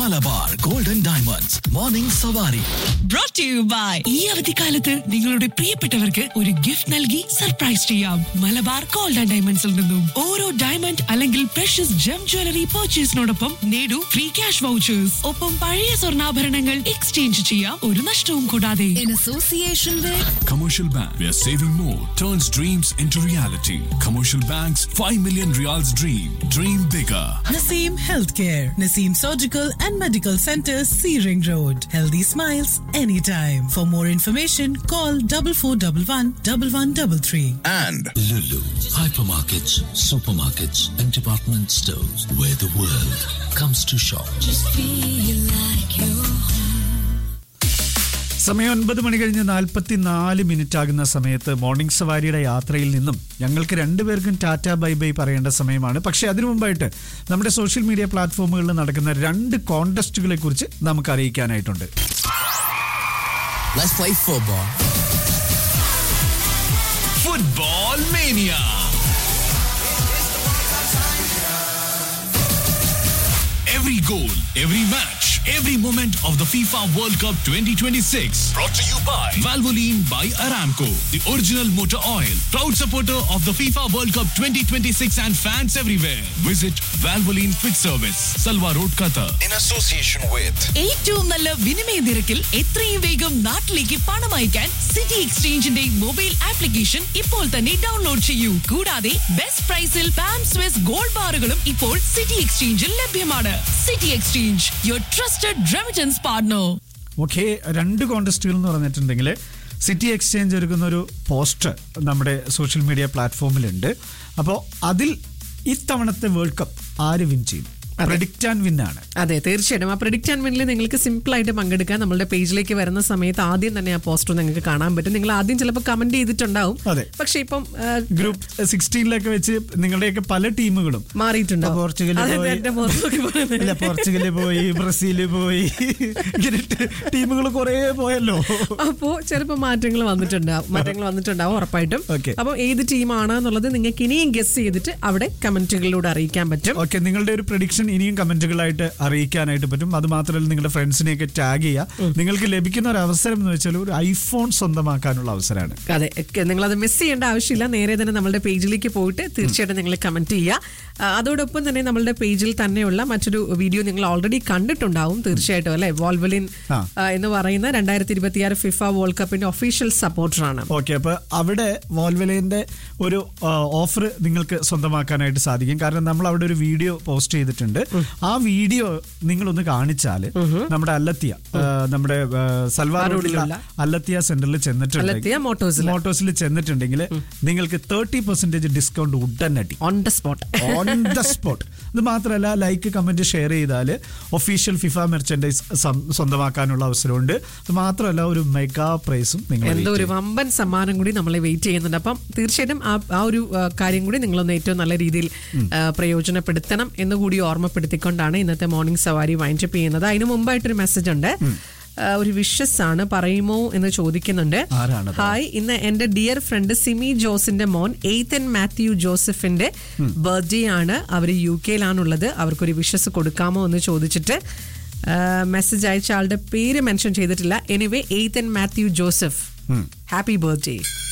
Malabar golden diamonds morning സവാരി brought to you by ഈ അവധിക്കാലത്ത് നിങ്ങളുടെ പ്രിയപ്പെട്ടവർക്ക് ഒരു ഗിഫ്റ്റ് നൽകി സർപ്രൈസ് ചെയ്യാം മലബാർ ഗോൾഡ് ആൻഡ് ഡയമണ്ട്സിൽ നിന്നും ഓരോ ഡയമണ്ട് അല്ലെങ്കിൽ പ്രഷ്യസ് ജം ജ്വല്ലറി പർച്ചേസിനോടൊപ്പം നേടൂ ഫ്രീ ക്യാഷ് വൗച്ചേഴ്സ് ഒപ്പം പഴയ സ്വർണ്ണാഭരണങ്ങൾ എക്സ്ചേഞ്ച് ചെയ്യാം ഒരു നഷ്ടവും കൂടാതെ in association with Commercial Bank, where saving more turns dreams into reality. Commercial Bank's 5 million reals dream. Dream bigger. Naseem Healthcare, Naseem Surgical and Medical Center, Searing Road. Healthy smiles anytime. For more information, call double four double one double one double three. and Lulu, hypermarkets, supermarkets, and department stores where the world comes to shop. സമയം ഒൻപത് മണി കഴിഞ്ഞ് നാൽപ്പത്തി നാല് minute ആകുന്ന സമയത്ത് morning സവാരിയുടെ യാത്രയിൽ നിന്നും ഞങ്ങൾക്ക് രണ്ടുപേർക്കും ടാറ്റ ബൈ ബൈ പറയേണ്ട സമയമാണ് പക്ഷേ അതിനു മുമ്പായിട്ട് നമ്മുടെ സോഷ്യൽ മീഡിയ പ്ലാറ്റ്ഫോമുകളിൽ നടക്കുന്ന രണ്ട് കോൺടെസ്റ്റുകളെ കുറിച്ച് നമുക്ക് അറിയിക്കാനായിട്ടുണ്ട് let's play football. Football Mania. Every goal, every match, every moment of the FIFA World Cup 2026. Brought to you by Valvoline by Aramco, the original motor oil. Proud supporter of the FIFA World Cup 2026 and fans everywhere. Visit Valvoline Quick Service, Salwa Road, Qatar. In association with ഏറ്റവും നല്ല വിനിമയ നിരക്കിൽ എത്രയും വേഗം നാട്ടിലേക്ക് പണം അയക്കാൻ city എക്സ്ചേഞ്ചിന്റെ mobile application ഇപ്പോൾ തന്നെ ഡൗൺലോഡ് ചെയ്യൂ കൂടാതെ ബെസ്റ്റ് പ്രൈസിൽ പാം സ്വിസ് ഗോൾഡ് ബാറുകളും ഇപ്പോൾ സിറ്റി എക്സ്ചേഞ്ചിൽ ലഭ്യമാണ് city exchange your trusted remittance partner okay രണ്ട് കോൺടെസ്റ്റുകൾ എന്ന് പറഞ്ഞിട്ടുണ്ടെങ്കിൽ സിറ്റി എക്സ്ചേഞ്ച് ഒരുക്കുന്ന ഒരു പോസ്റ്റർ നമ്മുടെ സോഷ്യൽ മീഡിയ പ്ലാറ്റ്ഫോമിലുണ്ട് അപ്പോൾ അതിൽ ഇത്തവണത്തെ വേൾഡ് കപ്പ് ആര് വിൻ ചെയ്യും പ്രഡിക്റ്റ് ആൻഡ് വിൻ ആണ് അതെ തീർച്ചയായിട്ടും ആ പ്രഡിക്റ്റ് ആൻഡ് വിന്നിൽ നിങ്ങൾക്ക് സിമ്പിൾ ആയിട്ട് പങ്കെടുക്കാൻ നമ്മളുടെ പേജിലേക്ക് വരുന്ന സമയത്ത് ആദ്യം തന്നെ ആ പോസ്റ്റർ നിങ്ങൾക്ക് കാണാൻ പറ്റും നിങ്ങൾ ആദ്യം ചിലപ്പോൾ കമന്റ് ചെയ്തിട്ടുണ്ടാവും അതെ. പക്ഷെ ഇപ്പം ആ, ഗ്രൂപ്പ് സിക്സ്റ്റീനിലൊക്കെ വെച്ച് നിങ്ങളുടെയൊക്കെ പല ടീമുകളും മാറിയിട്ടുണ്ടാവും. ഇപ്പൊ പോർച്ചുഗൽ അതെ, പോയി എന്റെ മുഖത്ത് നോക്കി പറയുന്നത്. ഇല്ല പോർച്ചുഗല് പോയി ബ്രസീല് പോയി ഇങ്ങനെ ടീമുകൾ കുറെ പോയല്ലോ അപ്പോ ചിലപ്പോൾ മാറ്റങ്ങൾ വന്നിട്ടുണ്ടാവും മാറ്റങ്ങൾ വന്നിട്ടുണ്ടാവും ഉറപ്പായിട്ടും Okay. അപ്പോൾ ഏത് ടീമാണ് എന്നുള്ളത് നിങ്ങൾക്ക് ഇനിയും ഗസ് ചെയ്തിട്ട് അവിടെ കമന്റുകളിലൂടെ അറിയിക്കാൻ പറ്റും ഓക്കെ നിങ്ങളുടെ ഒരു പ്രഡിക്ഷൻ ഇനിയും കമന്റുകളായിട്ട് അറിയിക്കാനായിട്ട് പറ്റും അത് മാത്രമല്ല നിങ്ങളുടെ ഫ്രണ്ട്സിനെയൊക്കെ ടാഗ് ചെയ്യുക നിങ്ങൾക്ക് ലഭിക്കുന്ന ഒരു അവസരം എന്ന് വെച്ചാൽ ഒരു ഐഫോൺ സ്വന്തമാക്കാനുള്ള അവസരമാണ് അതെ നിങ്ങൾ അത് മിസ് ചെയ്യേണ്ട ആവശ്യമില്ല നേരെ തന്നെ നമ്മളുടെ പേജിലേക്ക് പോയിട്ട് തീർച്ചയായിട്ടും നിങ്ങൾ കമന്റ് ചെയ്യുക ആ, അതോടൊപ്പം തന്നെ നമ്മളുടെ പേജിൽ തന്നെയുള്ള മറ്റൊരു വീഡിയോ നിങ്ങൾ ഓൾറെഡി കണ്ടിട്ടുണ്ടാവും തീർച്ചയായിട്ടും അല്ലെ വോൾവലിൻ ആ. ആ, എന്ന് പറയുന്ന രണ്ടായിരത്തി ഇരുപത്തിയാറ് ഫിഫ വേൾഡ് കപ്പിന്റെ ഒഫീഷ്യൽ സപ്പോർട്ടറാണ് ഓക്കെ അപ്പൊ അവിടെ വോൾവലേന്റെ ഒരു ഓഫർ നിങ്ങൾക്ക് സ്വന്തമാക്കാനായിട്ട് സാധിക്കും കാരണം നമ്മൾ അവിടെ ഒരു വീഡിയോ പോസ്റ്റ് ചെയ്തിട്ടുണ്ട് ആ വീഡിയോ നിങ്ങളൊന്ന് കാണിച്ചാൽ നമ്മുടെ അല്ലത്തിയ ആ, നമ്മുടെ ആ, സൽവാർ റോഡിലുള്ള അല്ലത്തിയ സെന്ററിൽ അല്ലത്തിയ ചെന്നിട്ടുണ്ടെങ്കിൽ മോട്ടോഴ്സിൽ മോട്ടോഴ്സിൽ ചെന്നിട്ടുണ്ടെങ്കിൽ നിങ്ങൾക്ക് തേർട്ടി പെർസെന്റേജ് ഡിസ്കൗണ്ട് ഉടനടി on the spot on the spot ഇത് മാത്രമല്ല ലൈക്ക് കമന്റ് ഷെയർ ചെയ്താൽ ഒഫീഷ്യൽ ഫിഫ മെർച്ചൻഡൈസ് സ്വന്തമാക്കാനുള്ള അവസരമുണ്ട് അത് മാത്രമല്ല ഒരു മെഗാ പ്രൈസും നിങ്ങൾ എന്തോ ഒരു വമ്പൻ സമ്മാനം കൂടി നമ്മളെ വെയിറ്റ് ചെയ്യുന്നുണ്ട് അപ്പം തീർച്ചയായിട്ടും ആ ആ ഒരു ആ, കാര്യം കൂടി നിങ്ങളൊന്ന് ഏറ്റവും നല്ല രീതിയിൽ ആ, പ്രയോജനപ്പെടുത്തണം എന്ന് കൂടി ഓർമ്മപ്പെടുത്തിക്കൊണ്ടാണ് ഇന്നത്തെ മോർണിംഗ് സവാരി വൈൻഡപ്പ് ചെയ്യുന്നത് അതിന് മുമ്പായിട്ടൊരു മെസ്സേജ് ഉണ്ട് ആ, ഒരു വിഷസ് ആണ് പറയുമോ എന്ന് ചോദിക്കുന്നുണ്ട് ആരാണത്? ഹായ് ഇന്ന് എന്റെ ഡിയർ ഫ്രണ്ട് സിമി ജോസിന്റെ മോൻ എയ്ത്തൻ മാത്യു ജോസഫിന്റെ ബർത്ത്ഡേ ആണ് അവർ യു കെയിലാണുള്ളത് അവർക്കൊരു വിഷസ് കൊടുക്കാമോ എന്ന് ചോദിച്ചിട്ട് മെസ്സേജ് അയച്ച ആളുടെ പേര് മെൻഷൻ ചെയ്തിട്ടില്ല anyway Ethan Mathew Joseph happy birthday